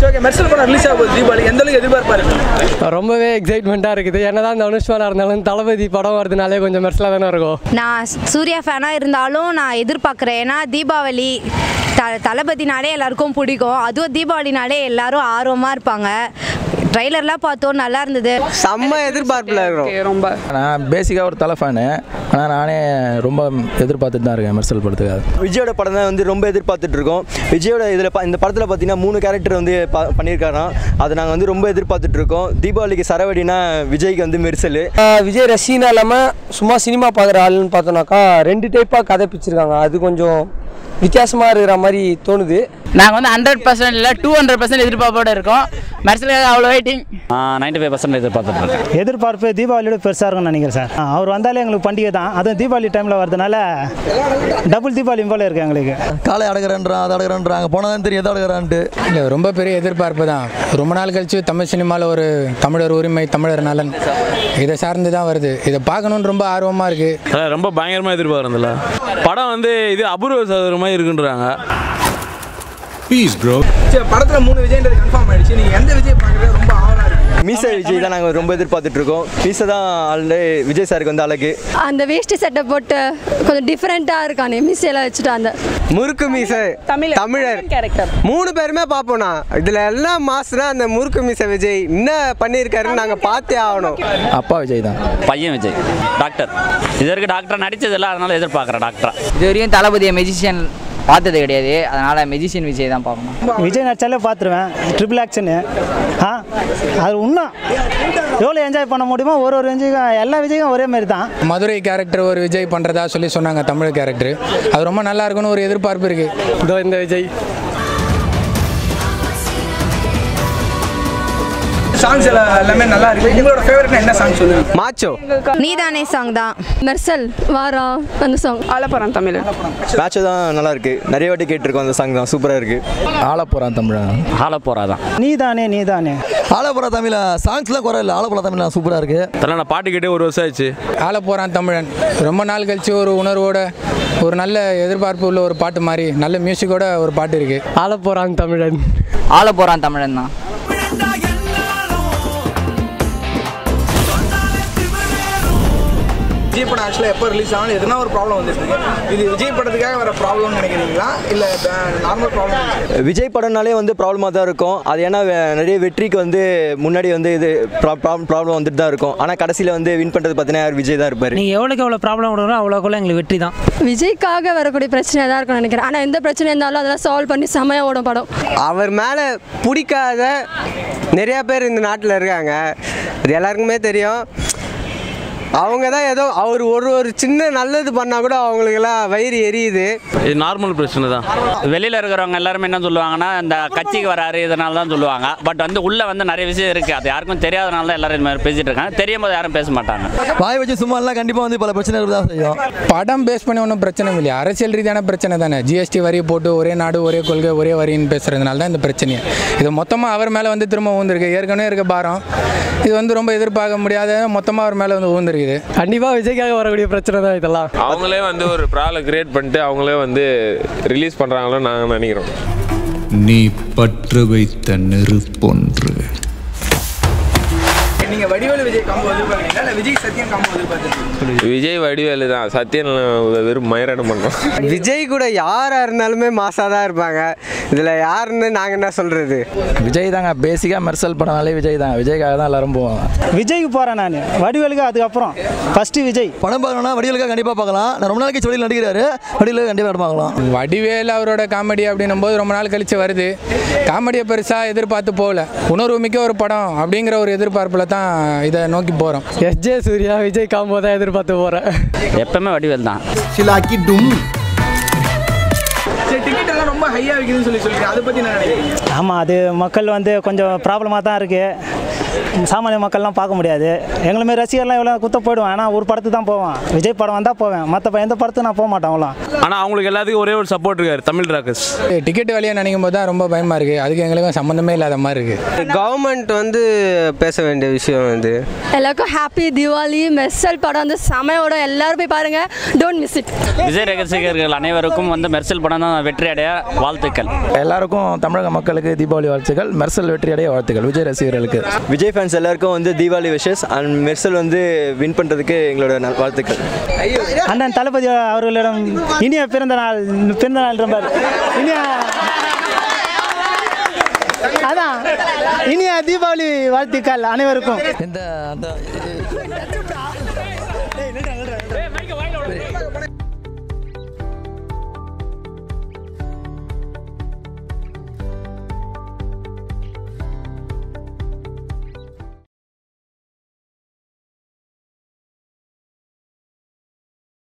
okay Mersal படம் release ஆக போகுது தீபாவளி எந்த அளவுக்கு எதிர்பார்ப்பா இருக்கு ரொம்பவே எக்ஸைட்மெண்ட்டாக இருக்குது என்னதான் இந்த அனுஷ்மானா இருந்தாலும் தளபதி படம் வருதுனாலே கொஞ்சம் மெர்சலாக தானே இருக்கும் நான் சூர்யா ஃபேனாக இருந்தாலும் நான் எதிர்பார்க்குறேன் ஏன்னா தீபாவளி த தளபதினாலே எல்லாருக்கும் பிடிக்கும் அதுவும் தீபாவளினாலே எல்லாரும் ஆர்வமாக இருப்பாங்க ட்ரைலர்லாம் பார்த்தோம் நல்லா இருந்தது செம்ம எதிர்பார்ப்பில் இருக்கிறோம் ரொம்ப நான் பேசிக்காக ஒரு தலை ஃபேனு ஆனால் நானே ரொம்ப எதிர்பார்த்துட்டு தான் இருக்கேன் மெர்சல் படத்துக்காக விஜயோட படம் தான் வந்து ரொம்ப எதிர்பார்த்துட்டு இருக்கோம் விஜயோட இதில் இந்த படத்தில் பார்த்தீங்கன்னா மூணு கேரக்டர் வந்து ப- பண்ணியிருக்காராம் அதை நாங்கள் வந்து ரொம்ப எதிர்பார்த்துட்டு இருக்கோம் தீபாவளிக்கு சரவடினா விஜய்க்கு வந்து மெர்சல் விஜய் ரசிகனா இல்லாமல் சும்மா சினிமா பார்க்குற ஆளுன்னு பார்த்தோன்னாக்கா ரெண்டு டைப்பாக கதை பிடிச்சிருக்காங்க அது கொஞ்சம் வித்தியாசமாக இருக்கிற மாதிரி தோணுது நாங்கள் வந்து ஹண்ட்ரட் பர்சன்ட் இல்லை டூ ஹண்ட்ரட் பர்சன்ட் எதிர்பார்ப்போட இருக்கோம் மெர்சலுக்காக அவ்வளோ வெயிட்டிங் நைன்டி ஃபைவ் பர்சன்ட் எதிர்பார்த்துட்டு இருக்கேன் எதிர்பார்ப்பு தீபாவளியோட பெருசாக இருக்கும்னு நினைக்கிறேன் சார் ஆ, அவர் வந்தாலே எங்களுக்கு பண்டிகை தான் அதுவும் தீபாவளி டைமில் வரதுனால டபுள் தீபாவளி போல இருக்கு எங்களுக்கு காலை அடக்கிறேன்றான் அதை அடக்கிறேன்றாங்க போனதான் தெரியும் எதை அடக்கிறான்ட்டு இல்லை ரொம்ப பெரிய எதிர்பார்ப்பு தான் ரொம்ப நாள் கழிச்சு தமிழ் சினிமாவில் ஒரு தமிழர் உரிமை தமிழர் நலன் இதை சார்ந்து தான் வருது இதை பார்க்கணுன்னு ரொம்ப ஆர்வமாக இருக்குது ரொம்ப பயங்கரமாக எதிர்பார்க்குறதுல படம் வந்து இது அபூர்வ சகோதர மாதிரி இருக்குன்றாங்க சரி படத்துல மூணு விஜய்ன்றது கன்ஃபார்ம் ஆயிடுச்சு நீங்க எந்த விஜய் பார்க்குறது ரொம்ப ஆவலா இருக்கு மீசை விஜய் தான் நாங்கள் ரொம்ப எதிர்பார்த்துட்டு இருக்கோம் மீசை தான் ஆல்ரெடி விஜய் சாருக்கு வந்து அழகு அந்த வேஷ்டி சட்டை போட்டு கொஞ்சம் டிஃப்ரெண்ட்டாக இருக்கானே மிஸ்ஸெல்லாம் வச்சுட்டு அந்த முறுக்கு மீசை தமிழ் தமிழர் கேரக்டர் மூணு பேருமே பார்ப்போம்ண்ணா இதில் எல்லாம் மாசுனா அந்த முறுக்கு மீசை விஜய் என்ன பண்ணியிருக்காருன்னு நாங்கள் பார்த்தே ஆகணும் அப்பா விஜய் தான் பையன் விஜய் டாக்டர் இது வரைக்கும் டாக்டர் நடிச்சதில்ல அதனால எதிர்பார்க்குறேன் டாக்டரா இது வரையும் தளபதியை மெஜிஷியன் பார்த்தது கிடையாது அதனால் மெஜிஷியன் விஜய் தான் பார்க்கணும் விஜய் நடிச்சாலே பார்த்துருவேன் ட்ரிபிள் ஆக்ஷனு ஆ அது இன்னும் எவ்வளோ என்ஜாய் பண்ண முடியுமோ ஒரு ஒரு விஜய்க்கும் எல்லா விஜய்க்கும் ஒரே மாதிரி தான் மதுரை கேரக்டர் ஒரு விஜய் பண்ணுறதா சொல்லி சொன்னாங்க தமிழ் கேரக்டர் அது ரொம்ப நல்லா இருக்குன்னு ஒரு எதிர்பார்ப்பு இருக்குது இதோ இந்த விஜய் சாங்ஸ் எல்லாம் எல்லாமே நல்லா இருக்கு உங்களோட ஃபேவரட்னா என்ன சாங் சொல்லுங்க மாச்சோ நீதானே சாங் தான் மெர்சல் வாரா அந்த சாங் ஆலப்பறம் தமிழ் மேட்சோ தான் நல்லா இருக்கு நிறைய வாட்டி கேட்டிருக்கோம் அந்த சாங் தான் சூப்பராக இருக்கு ஆலப்புறம் தமிழன் ஆலப்போரா தான் நீ தானே நீ தானே ஆலப்புறம் தமிழ சாங்ஸ்லாம் குறை இல்லை ஆலப்புறம் தமிழ் சூப்பராக இருக்குது அதெல்லாம் நான் பாட்டு கேட்டே ஒரு வருஷம் ஆச்சு ஆள போகிறான் தமிழன் ரொம்ப நாள் கழிச்சு ஒரு உணர்வோட ஒரு நல்ல எதிர்பார்ப்பு உள்ள ஒரு பாட்டு மாதிரி நல்ல மியூசிக்கோட ஒரு பாட்டு இருக்குது ஆள போகிறான் தமிழன் ஆள போகிறான் தமிழன் தான் விஜய் படம் ஆக்சுவலாக எப்போ ரிலீஸ் ஆனாலும் எதுனா ஒரு ப்ராப்ளம் வந்துருக்கு இது விஜய் படத்துக்காக வர ப்ராப்ளம்னு நினைக்கிறீங்களா இல்லை நார்மல் ப்ராப்ளம் விஜய் படம்னாலே வந்து ப்ராப்ளமாக தான் இருக்கும் அது ஏன்னா வே- நிறைய வெற்றிக்கு வந்து முன்னாடி வந்து இது ப்ராப்ளம் வந்துட்டு தான் இருக்கும் ஆனால் கடைசியில் வந்து வின் பண்ணுறது பார்த்தீங்கன்னா யார் விஜய் தான் இருப்பார் நீங்கள் எவ்வளோக்கு எவ்வளோ ப்ராப்ளம் விடுறோம் அவ்வளோக்குள்ள எங்களுக்கு வெற்றி தான் விஜய்க்காக வரக்கூடிய பிரச்சனை தான் இருக்கும்னு நினைக்கிறேன் ஆனால் எந்த பிரச்சனை இருந்தாலும் அதெல்லாம் சால்வ் பண்ணி செமையாக ஓடும் படம் அவர் மேலே பிடிக்காத நிறையா பேர் இந்த நாட்டில் இருக்காங்க அது எல்லாருக்குமே தெரியும் அவங்க தான் ஏதோ அவர் ஒரு ஒரு சின்ன நல்லது பண்ணால் கூட அவங்களுக்கெல்லாம் வயிறு எரியுது இது நார்மல் பிரச்சனை தான் வெளியில் இருக்கிறவங்க எல்லாருமே என்ன சொல்லுவாங்கன்னா இந்த கட்சிக்கு வராரு இதனால தான் சொல்லுவாங்க பட் வந்து உள்ளே வந்து நிறைய விஷயம் இருக்குது அது யாருக்கும் தெரியாதனால தான் எல்லாரும் இது மாதிரி பேசிட்டு இருக்காங்க தெரியும் போது யாரும் பேச மாட்டாங்க வாய் வச்சு சும்மா எல்லாம் கண்டிப்பாக வந்து பல பிரச்சனை தான் செய்யும் படம் பேஸ் பண்ணி ஒன்றும் பிரச்சனை இல்லையா அரசியல் ரீதியான பிரச்சனை தானே ஜிஎஸ்டி வரி போட்டு ஒரே நாடு ஒரே கொள்கை ஒரே வரின்னு பேசுறதுனால தான் இந்த பிரச்சனையே இது மொத்தமாக அவர் மேலே வந்து திரும்ப ஊந்திருக்கு ஏற்கனவே இருக்க பாரம் இது வந்து ரொம்ப எதிர்பார்க்க முடியாத மொத்தமாக அவர் மேலே வந்து ஊந்திருக்குது கண்டிப்பாக விஜய்க்காக வரக்கூடிய பிரச்சனை தான் இதெல்லாம் அவங்களே வந்து ஒரு ப்ராப்ளம் கிரியேட் பண்ணிட்டு அவங்களே வந்து ரிலீஸ் பண்ணுறாங்களோ நாங்கள் நினைக்கிறோம் நீ பற்று வைத்த நெருப்பொன்று நீங்க வடிவேலு விஜய் காம்போ எதிர்பார்க்குறீங்களா இல்லை விஜய் சத்யன் காம்போ எதிர்பார்க்குறீங்க விஜய் வடிவேலு தான் சத்யன் வெறும் மயிராடம் பண்ணுறோம் விஜய் கூட யாராக இருந்தாலுமே மாசாக தான் இருப்பாங்க இதில் யாருன்னு நாங்கள் என்ன சொல்கிறது விஜய் தாங்க பேசிக்காக மெர்சல் படம்னாலே விஜய் தான் விஜய்க்காக தான் எல்லாரும் போவாங்க விஜய்க்கு போகிறேன் நான் வடிவேலுக்கு அதுக்கப்புறம் ஃபஸ்ட்டு விஜய் படம் பார்க்கணும்னா வடிவேலுக்காக கண்டிப்பாக பார்க்கலாம் நான் ரொம்ப நாளைக்கு கழிச்சு வடிவில் நடிக்கிறாரு வடிவேலுக்கு கண்டிப்பாக படம் பார்க்கலாம் வடிவேல் அவரோட காமெடி அப்படின்னும் போது ரொம்ப நாள் கழிச்சு வருது காமெடியை பெருசாக எதிர்பார்த்து போகல உணர்வு மிக்க ஒரு படம் அப்படிங்கிற ஒரு எதிர்பார்ப்பில் தான் இதை நோக்கி போகிறோம் எஸ்ஜே சூர்யா விஜய் காம்போ தான் எதிர்பார்த்து போகிறேன் எப்பவுமே வடிவேல் தான் சிலாக்கி டும் சரி டிக்கெட் எல்லாம் ரொம்ப ஹையாக விற்குதுன்னு சொல்லி சொல்றீங்க அதை பற்றி என்ன நினைக்கிறீங்க ஆமாம் அது மக்கள் வந்து கொஞ்சம் ப்ராப்ளமாக தான் இருக்குது சாமானிய மக்கள்லாம் பார்க்க முடியாது எங்களை மாரி ரசிகர்லாம் இவ்வளோ குத்த போயிடுவேன் ஆனால் ஒரு படத்துக்கு தான் போவேன் விஜய் படம் வந்தால் போவேன் மற்ற எந்த படத்துக்கு நான் போக மாட்டேன் அவ்வளோ ஆனால் அவங்களுக்கு எல்லாத்துக்கும் ஒரே ஒரு சப்போர்ட் இருக்காரு தமிழ் ராக்கர்ஸ் டிக்கெட் விலையை நினைக்கும் போது தான் ரொம்ப பயமாக இருக்குது அதுக்கு எங்களுக்கும் சம்மந்தமே இல்லாத மாதிரி இருக்குது கவர்மெண்ட் வந்து பேச வேண்டிய விஷயம் இது எல்லாருக்கும் ஹாப்பி தீபாவளி மெர்சல் படம் வந்து செமையோட எல்லாரும் போய் பாருங்க டோன்ட் மிஸ் இட் விஜய் ரசிகர்கள் அனைவருக்கும் வந்து மெர்சல் படம் தான் வெற்றி அடைய வாழ்த்துக்கள் எல்லாருக்கும் தமிழக மக்களுக்கு தீபாவளி வாழ்த்துக்கள் மெர்சல் வெற்றியடைய வாழ்த்துக்கள் விஜய் ரசிகர்களுக்கு விஜய் ஃபேன்ஸ் எல்லாருக்கும் வந்து தீபாவளி விஷஸ் அண்ட் மெர்சல் வந்து வின் பண்ணுறதுக்கு எங்களோட நல்- வாழ்த்துக்கள் அண்ணன் தளபதி அவர்களிடம் இனிய பிறந்த நாள் பிறந்த நாள் ரொம்ப இனிய அதான் இனிய தீபாவளி வாழ்த்துக்கள் அனைவருக்கும் இந்த அந்த